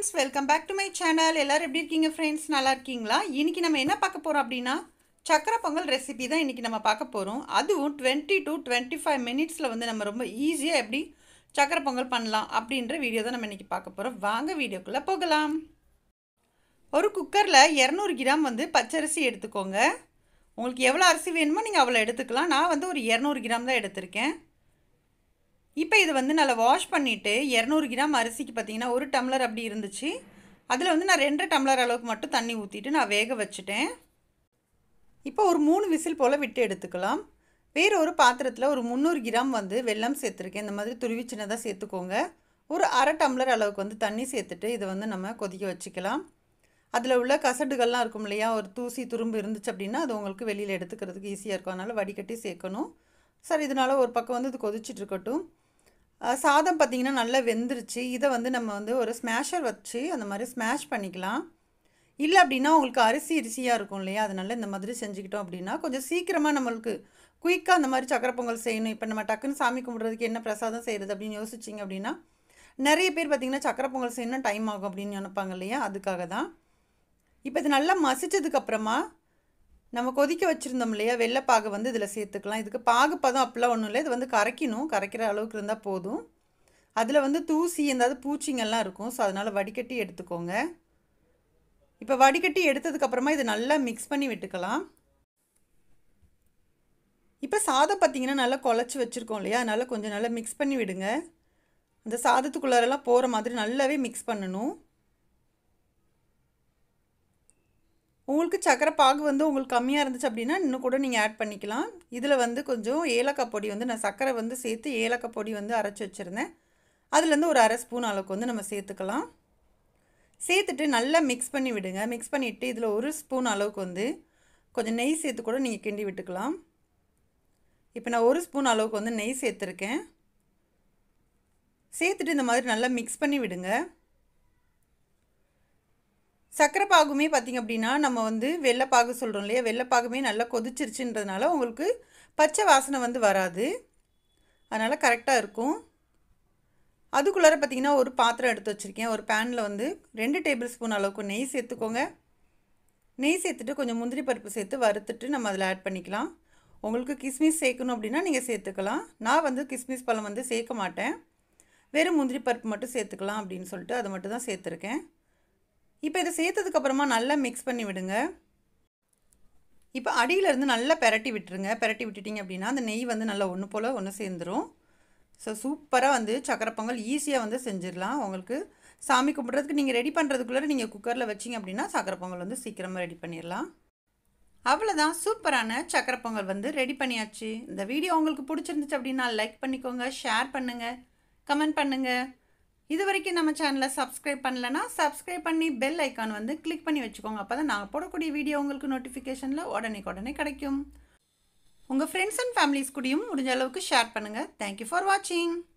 friends welcome back to my channel எல்லாரும் எப்படி இருக்கீங்க ஃப்ரெண்ட்ஸ் நல்லா இருக்கீங்களா இன்னைக்கு நம்ம என்ன பார்க்க போகிறோம் அப்படின்னா சக்கரை பொங்கல் ரெசிபி தான் இன்றைக்கி நம்ம பார்க்க போகிறோம் அதுவும் டுவெண்ட்டி டு டுவெண்ட்டி ஃபைவ் மினிட்ஸில் வந்து நம்ம ரொம்ப ஈஸியாக எப்படி சக்கரை பொங்கல் பண்ணலாம் அப்படின்ற வீடியோ தான் நம்ம இன்றைக்கி பார்க்க போகிறோம் வாங்க வீடியோக்குள்ளே போகலாம் ஒரு குக்கரில் இரநூறு கிராம் வந்து பச்சரிசி எடுத்துக்கோங்க உங்களுக்கு எவ்வளோ அரிசி வேணுமோ நீங்கள் அவ்வளோ எடுத்துக்கலாம் நான் வந்து ஒரு இரநூறு கிராம் தான் எடுத்திருக்கேன் இப்போ இது வந்து நல்லா வாஷ் பண்ணிவிட்டு இரநூறு கிராம் அரிசிக்கு பார்த்தீங்கன்னா ஒரு டம்ளர் அப்படி இருந்துச்சு அதில் வந்து நான் ரெண்டு டம்ளர் அளவுக்கு மட்டும் தண்ணி ஊற்றிட்டு நான் வேக வச்சுட்டேன் இப்போ ஒரு மூணு விசில் போல் விட்டு எடுத்துக்கலாம் வேறு ஒரு பாத்திரத்தில் ஒரு முந்நூறு கிராம் வந்து வெல்லம் சேர்த்துருக்கேன் இந்த மாதிரி துருவி சின்னதாக சேர்த்துக்கோங்க ஒரு அரை டம்ளர் அளவுக்கு வந்து தண்ணி சேர்த்துட்டு இதை வந்து நம்ம கொதிக்க வச்சுக்கலாம் அதில் உள்ள கசடுகள்லாம் இருக்கும் இல்லையா ஒரு தூசி துரும்பு இருந்துச்சு அப்படின்னா அது உங்களுக்கு வெளியில் எடுத்துக்கிறதுக்கு ஈஸியாக இருக்கும் அதனால் வடிகட்டி சேர்க்கணும் சரி இதனால் ஒரு பக்கம் வந்து இது கொதிச்சுட்டு இருக்கட்டும் சாதம் பார்த்திங்கன்னா நல்லா வெந்துருச்சு இதை வந்து நம்ம வந்து ஒரு ஸ்மேஷர் வச்சு அந்த மாதிரி ஸ்மேஷ் பண்ணிக்கலாம் இல்லை அப்படின்னா உங்களுக்கு அரிசி அரிசியாக இருக்கும் இல்லையா அதனால இந்த மாதிரி செஞ்சுக்கிட்டோம் அப்படின்னா கொஞ்சம் சீக்கிரமாக நம்மளுக்கு குயிக்காக அந்த மாதிரி சக்கரை பொங்கல் செய்யணும் இப்போ நம்ம டக்குன்னு சாமி கும்பிட்றதுக்கு என்ன பிரசாதம் செய்கிறது அப்படின்னு யோசிச்சிங்க அப்படின்னா நிறைய பேர் பார்த்திங்கன்னா சக்கரை பொங்கல் செய்யணும் டைம் ஆகும் அப்படின்னு நினைப்பாங்க இல்லையா அதுக்காக தான் இப்போ இது நல்லா மசிச்சதுக்கப்புறமா நம்ம கொதிக்க வச்சுருந்தோம் இல்லையா வெள்ளைப்பாகை வந்து இதில் சேர்த்துக்கலாம் இதுக்கு பாகு பதம் அப்படிலாம் ஒன்றும் இல்லை இது வந்து கரைக்கணும் கரைக்கிற அளவுக்கு இருந்தால் போதும் அதில் வந்து தூசி எந்தாவது பூச்சிங்கெல்லாம் இருக்கும் ஸோ அதனால் வடிகட்டி எடுத்துக்கோங்க இப்போ வடிகட்டி எடுத்ததுக்கப்புறமா இது நல்லா மிக்ஸ் பண்ணி விட்டுக்கலாம் இப்போ சாதம் பார்த்திங்கன்னா நல்லா குழச்சி வச்சுருக்கோம் இல்லையா அதனால் கொஞ்சம் நல்லா மிக்ஸ் பண்ணி விடுங்க அந்த சாதத்துக்குள்ளாரெல்லாம் போகிற மாதிரி நல்லாவே மிக்ஸ் பண்ணணும் உங்களுக்கு சக்கரை பாகு வந்து உங்களுக்கு கம்மியாக இருந்துச்சு அப்படின்னா இன்னும் கூட நீங்கள் ஆட் பண்ணிக்கலாம் இதில் வந்து கொஞ்சம் ஏலக்காய் பொடி வந்து நான் சர்க்கரை வந்து சேர்த்து ஏலக்காய் பொடி வந்து அரைச்சி வச்சுருந்தேன் அதுலேருந்து ஒரு அரை ஸ்பூன் அளவுக்கு வந்து நம்ம சேர்த்துக்கலாம் சேர்த்துட்டு நல்லா மிக்ஸ் பண்ணி விடுங்க மிக்ஸ் பண்ணிவிட்டு இதில் ஒரு ஸ்பூன் அளவுக்கு வந்து கொஞ்சம் நெய் சேர்த்து கூட நீங்கள் கிண்டி விட்டுக்கலாம் இப்போ நான் ஒரு ஸ்பூன் அளவுக்கு வந்து நெய் சேர்த்துருக்கேன் சேர்த்துட்டு இந்த மாதிரி நல்லா மிக்ஸ் பண்ணி விடுங்க சர்க்கரை பாகுமே பார்த்திங்க அப்படின்னா நம்ம வந்து வெள்ளைப்பாகு சொல்கிறோம் இல்லையா வெள்ளைப்பாகுமே நல்லா கொதிச்சிருச்சுன்றதுனால உங்களுக்கு பச்சை வாசனை வந்து வராது அதனால் கரெக்டாக இருக்கும் அதுக்குள்ளார பார்த்திங்கன்னா ஒரு பாத்திரம் எடுத்து வச்சுருக்கேன் ஒரு பேனில் வந்து ரெண்டு டேபிள் ஸ்பூன் அளவுக்கு நெய் சேர்த்துக்கோங்க நெய் சேர்த்துட்டு கொஞ்சம் முந்திரி பருப்பு சேர்த்து வறுத்துட்டு நம்ம அதில் ஆட் பண்ணிக்கலாம் உங்களுக்கு கிஸ்மிஸ் சேர்க்கணும் அப்படின்னா நீங்கள் சேர்த்துக்கலாம் நான் வந்து கிஸ்மிஸ் பழம் வந்து சேர்க்க மாட்டேன் வெறும் முந்திரி பருப்பு மட்டும் சேர்த்துக்கலாம் அப்படின்னு சொல்லிட்டு அதை மட்டும் தான் சேர்த்துருக்கேன் இப்போ இதை சேர்த்ததுக்கப்புறமா நல்லா மிக்ஸ் பண்ணி விடுங்க இப்போ அடியிலேருந்து நல்லா பெரட்டி விட்டுருங்க பெரட்டி விட்டுட்டிங்க அப்படின்னா அந்த நெய் வந்து நல்லா ஒன்று போல் ஒன்று சேர்ந்துடும் ஸோ சூப்பராக வந்து சக்கரை பொங்கல் ஈஸியாக வந்து செஞ்சிடலாம் உங்களுக்கு சாமி கும்பிட்றதுக்கு நீங்கள் ரெடி பண்ணுறதுக்குள்ளே நீங்கள் குக்கரில் வச்சிங்க அப்படின்னா சக்கரை பொங்கல் வந்து சீக்கிரமாக ரெடி பண்ணிடலாம் அவ்வளோதான் சூப்பரான சக்கரை பொங்கல் வந்து ரெடி பண்ணியாச்சு இந்த வீடியோ உங்களுக்கு பிடிச்சிருந்துச்சு அப்படின்னா லைக் பண்ணிக்கோங்க ஷேர் பண்ணுங்கள் கமெண்ட் பண்ணுங்கள் இது வரைக்கும் நம்ம சேனலை சப்ஸ்கிரைப் பண்ணலன்னா சப்ஸ்கிரைப் பண்ணி பெல் ஐக்கான் வந்து கிளிக் பண்ணி வச்சுக்கோங்க அப்போ தான் நாங்கள் போடக்கூடிய வீடியோ உங்களுக்கு நோட்டிஃபிகேஷனில் உடனே உடனே கிடைக்கும் உங்கள் ஃப்ரெண்ட்ஸ் அண்ட் ஃபேமிலிஸ் கூடயும் முடிஞ்ச அளவுக்கு ஷேர் பண்ணுங்கள் தேங்க்யூ ஃபார் வாட்சிங்